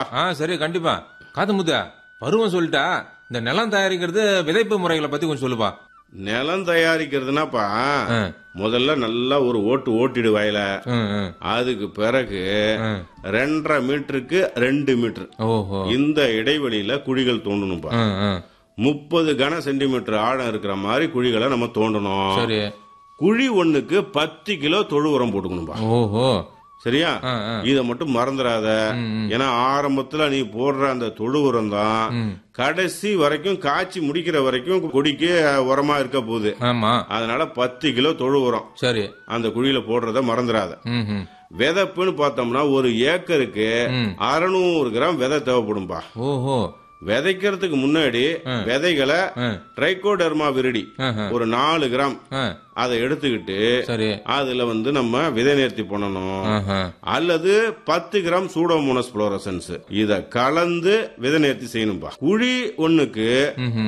ஆ சரி கண்டிப்பா காத்து முத்த பருவம் சொல்லிட்டா இந்த நிலம் தயாரிக்கிறது விதைப்பு முறைகளை பத்தி கொஞ்சம் சொல்லுப்பா நிலம் தயாரிக்கிறதுனாப்பா ஆ. முதல்ல நல்லா ஒரு ஓட்டு ஓட்டிடு வயல ம், ம், அதுக்கு பிறகு ம். ரெண்டரை மீட்டருக்கு ரெண்டு மீட்டர் ஓஹோ இந்த இடைவெளியில குழிகள் தோண்டணும்பா ம், ம். முப்பது கன சென்டிமீட்டர் ஆழம் இருக்கிற மாதிரி குழிகளை நம்ம தோண்டணும் சரி குழி ஒண்ணுக்கு பத்து கிலோ தொழு உரம் போட்டுக்கணும்பா ஓஹோ சரியா ஆ, ஆ. இத மட்டும் மறந்துடாத ஏன்னா ஆரம்பத்துல நீ போடுற அந்த தொழு உரம் தான் ம். கடைசி வரைக்கும் காய்ச்சி முடிக்கிற வரைக்கும் கொடிக்கு உரமா இருக்க போகுது ஆமா அதனால பத்து கிலோ தொழு உரம் சரி அந்த குழியில போடுறத மறந்துடாத ம், ம். விதைப்புன்னு பார்த்தோம்னா ஒரு ஏக்கருக்கு ம். அறுநூறு கிராம் விதை தேவைப்படும்பா ஓஹோ விதைக்கிறதுக்கு முன்னாடி விதைகளை ஆ. ட்ரைகோடர்மா விரிடி ஆஹா. ஒரு நாலு கிராம் ஆ, அதை எடுத்துக்கிட்டு சரி அதுல வந்து நம்ம விதை நேர்த்தி பண்ணணும் ஆஹா. அல்லது பத்து கிராம் சூடோமோனஸ் புளோரசன்ஸ் இத கலந்து விதை நேர்த்தி செய்யணும்பா குழி ஒண்ணுக்கு ம்ஹும்.